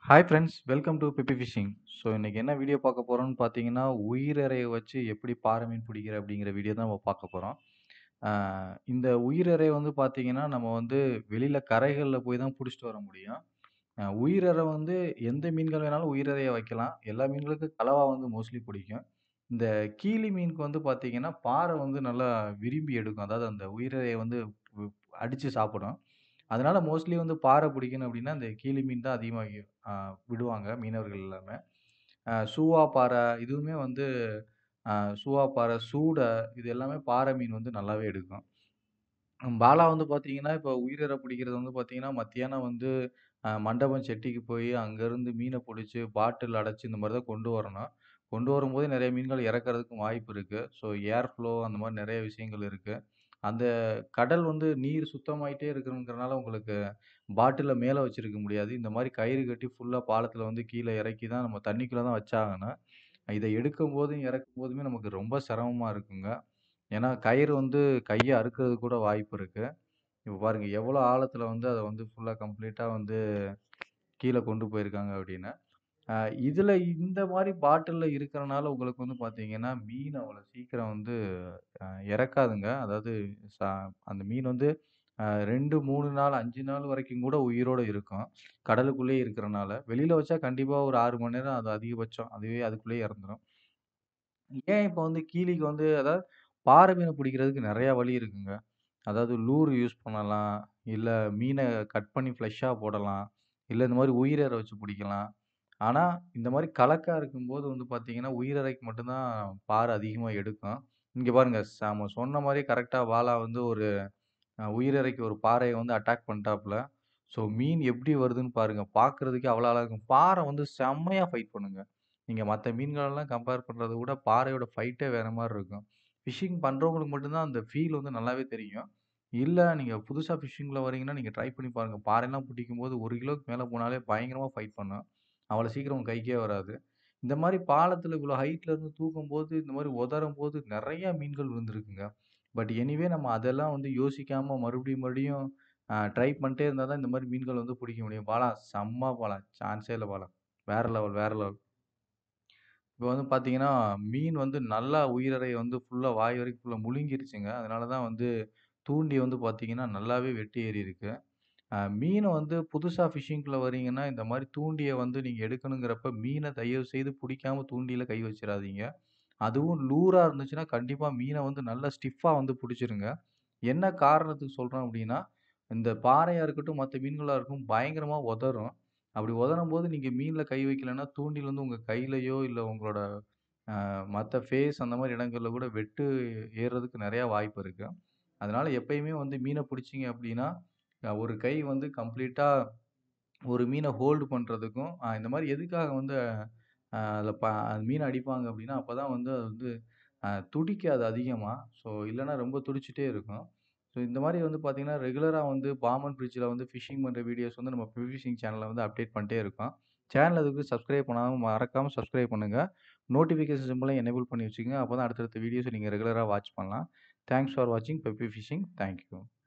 hi friends welcome to BB fishing so இன்னைக்கு என்ன video பார்க்க போகிறோம்னு பார்த்தீங்கன்னா உயிரறையை வச்சு எப்படி பாறை மீன் பிடிக்கிற அப்படிங்கிற வீடியோ தான் நம்ம பார்க்க போகிறோம் இந்த உயிரறை வந்து பார்த்தீங்கன்னா நம்ம வந்து வெளியில் கரைகளில் போய் தான் பிடிச்சிட்டு வர முடியும் அஹ் உயிரறை வந்து எந்த மீன்கள் வேணாலும் உயிரறையை வைக்கலாம் எல்லா மீன்களுக்கும் கலவா வந்து மோஸ்ட்லி பிடிக்கும் இந்த கீளி மீனுக்கு வந்து பார்த்தீங்கன்னா பாறை வந்து நல்லா விரும்பி எடுக்கும் அதாவது அந்த உயிரறையை வந்து அடித்து சாப்பிடும் அதனால மோஸ்ட்லி வந்து பாறை பிடிக்கணும் அப்படின்னா இந்த கீளி மீன் தான் அதிகமாக ஆஹ் விடுவாங்க மீனவர்கள் எல்லாமே ஆஹ் சூவா பாறை இதுவுமே வந்து ஆஹ் சூவா பாறை சூடை இது எல்லாமே பாறை மீன் வந்து நல்லாவே எடுக்கும் ம், பாலா வந்து பார்த்தீங்கன்னா இப்போ உயிரிழ பிடிக்கிறது வந்து பார்த்தீங்கன்னா மத்தியானம் வந்து ஆஹ் மண்டபம் செட்டிக்கு போய் அங்கேருந்து மீனை பிடிச்சி பாட்டில் அடைச்சி இந்த மாதிரி தான் கொண்டு வரணும் கொண்டு வரும்போது நிறைய மீன்கள் இறக்கறதுக்கு வாய்ப்பு இருக்குது ஸோ ஏர் ஃப்ளோ அந்த மாதிரி நிறைய விஷயங்கள் இருக்குது அந்த கடல் வந்து நீர் சுத்தமாயிட்டே இருக்குங்கிறனால உங்களுக்கு பாட்டில மேலே வச்சிருக்க முடியாது இந்த மாதிரி கயிறு கட்டி ஃபுல்லாக பாலத்தில் வந்து கீழே இறக்கி தான் நம்ம தண்ணிக்குள்ளே தான் வச்சாகணும் இதை எடுக்கும் போதும் இறக்கும் போதுமே நமக்கு ரொம்ப சிரமமாக இருக்குங்க ஏன்னா கயிறு வந்து கையை அறுக்கிறது கூட வாய்ப்பு இருக்கு இப்போ பாருங்க எவ்வளோ ஆழத்தில் வந்து அதை வந்து ஃபுல்லாக கம்ப்ளீட்டாக வந்து கீழே கொண்டு போயிருக்காங்க அப்படின்னு ஆஹ் இதுல இந்த மாதிரி பாட்டில்ல இருக்கிறனால உங்களுக்கு வந்து பாத்தீங்கன்னா மீன் அவ்வளவு சீக்கிரம் வந்து ஆஹ் இறக்காதுங்க அதாவது சா- அந்த மீன் வந்து ஆஹ் ரெண்டு மூணு நாள் அஞ்சு நாள் வரைக்கும் கூட உயிரோட இருக்கும் கடலுக்குள்ளேயே இருக்கிறனால வெளியில வச்சா கண்டிப்பா ஒரு ஆறு மணி நேரம் அது அதிகபட்சம் அதுவே அதுக்குள்ளேயே இறந்துரும் ஏன் இப்போ வந்து கீளிக்கு வந்து அதாவது பாறை மீனை பிடிக்கிறதுக்கு நிறைய வழி இருக்குங்க அதாவது லூர் யூஸ் பண்ணலாம் இல்லை மீனை கட் பண்ணி ஃப்ளஷ்ஷாக போடலாம் இல்லை இந்த மாதிரி உயிரறை வச்சு பிடிக்கலாம் ஆனால் இந்த மாதிரி கலக்கா இருக்கும்போது வந்து பார்த்தீங்கன்னா உயிரறைக்கு மட்டும்தான் பாறை அதிகமாக எடுக்கும் இங்கே பாருங்க நம்ம சொன்ன மாதிரி கரெக்டாக வாலா வந்து ஒரு அஹ், உயிரறைக்கு ஒரு பாறையை வந்து அட்டாக் பண்ணிட்டாப்புல ஸோ மீன் எப்படி வருதுன்னு பாருங்க பார்க்கறதுக்கே அவ்வளோ அழகா இருக்கும் பாறை வந்து செம்மையாக ஃபைட் பண்ணுங்க நீங்கள் மற்ற மீன்களெல்லாம் கம்பேர் பண்ணுறத விட பாறையோட ஃபைட்டே வேற மாதிரி இருக்கும் ஃபிஷிங் பண்ணுறவங்களுக்கு மட்டும்தான் அந்த ஃபீல் வந்து நல்லாவே தெரியும் இல்லை நீங்கள் புதுசாக ஃபிஷிங்கில் வரீங்கன்னா நீங்கள் ட்ரை பண்ணி பாருங்கள் பாறைலாம் பிடிக்கும் போது ஒரு கிலோக்கு மேலே போனாலே பயங்கரமாக ஃபைட் பண்ணும் அவ்வளோ சீக்கிரம் உங்க கைக்கே வராது இந்த மாதிரி பாலத்தில் இவ்வளோ ஹைட்ல இருந்து தூக்கும் போது இந்த மாதிரி உதறும் போது நிறைய மீன்கள் விழுந்திருக்குங்க பட் எனிவே நம்ம அதெல்லாம் வந்து யோசிக்காம மறுபடியும் மறுபடியும் ட்ரை பண்ணிட்டே இருந்தால் தான் இந்த மாதிரி மீன்கள் வந்து பிடிக்க முடியும் பாலா செம்ம பாலா சான்ஸே இல்லை பாலா வேற லெவல் வேற லெவல் இப்போ வந்து பார்த்தீங்கன்னா மீன் வந்து நல்லா உயிரறை வந்து ஃபுல்லாக வாய் வரைக்கும் ஃபுல்லாக முழுங்கிருச்சுங்க அதனால தான் வந்து தூண்டி வந்து பார்த்தீங்கன்னா நல்லாவே வெட்டி ஏறி இருக்கு அஹ் மீனை வந்து புதுசாக ஃபிஷிங்குள்ளே வரீங்கன்னா இந்த மாதிரி தூண்டியை வந்து நீங்கள் எடுக்கணுங்கிறப்ப மீனை தயவு செய்து பிடிக்காம தூண்டியில் கை வச்சிடாதீங்க அதுவும் லூராக இருந்துச்சுன்னா கண்டிப்பாக மீனை வந்து நல்லா ஸ்டிஃபாக வந்து பிடிச்சிருங்க என்ன காரணத்துக்கு சொல்கிறோம் அப்படின்னா இந்த பாறையாக இருக்கட்டும் மற்ற மீன்களாக இருக்கும் பயங்கரமாக உதறும் அப்படி உதறும் போது நீங்கள் மீனில் கை வைக்கலைன்னா தூண்டில் வந்து உங்கள் கையிலையோ இல்லை உங்களோட மற்ற ஃபேஸ் அந்த மாதிரி இடங்களில் கூட வெட்டு ஏறுறதுக்கு நிறையா வாய்ப்பு இருக்கு அதனால எப்பயுமே வந்து மீனை பிடிச்சிங்க அப்படின்னா அஹ் ஒரு கை வந்து கம்ப்ளீட்டாக ஒரு மீனை ஹோல்டு பண்ணுறதுக்கும் இந்த மாதிரி எதுக்காக வந்து அதில் ப அந்த மீனை அடிப்பாங்க அப்படின்னா அப்போ தான் வந்து அது வந்து அஹ் துடிக்காது அதிகமாக ஸோ இல்லைன்னா ரொம்ப துடிச்சிட்டே இருக்கும் ஸோ இந்த மாதிரி வந்து பார்த்தீங்கன்னா ரெகுலராக வந்து பாமன் பிரிட்ஜில் வந்து ஃபிஷிங் பண்ணுற வீடியோஸ் வந்து நம்ம ஃபிஷிங் சேனலில் வந்து அப்டேட் பண்ணிட்டே இருக்கோம் சேனல் அதுக்கு சப்ஸ்கிரைப் பண்ணாமல் மறக்காமல் சப்ஸ்கிரைப் பண்ணுங்கள் நோட்டிஃபிகேஷன் சிம்பிளையும் எனேபிள் பண்ணி வச்சுக்கோங்க அப்போ தான் அடுத்தடுத்த வீடியோஸ் நீங்கள் ரெகுலராக வாட்ச் பண்ணலாம் தேங்க்ஸ் ஃபார் வாட்சிங் பெப்பி ஃபிஷிங் தேங்க்யூ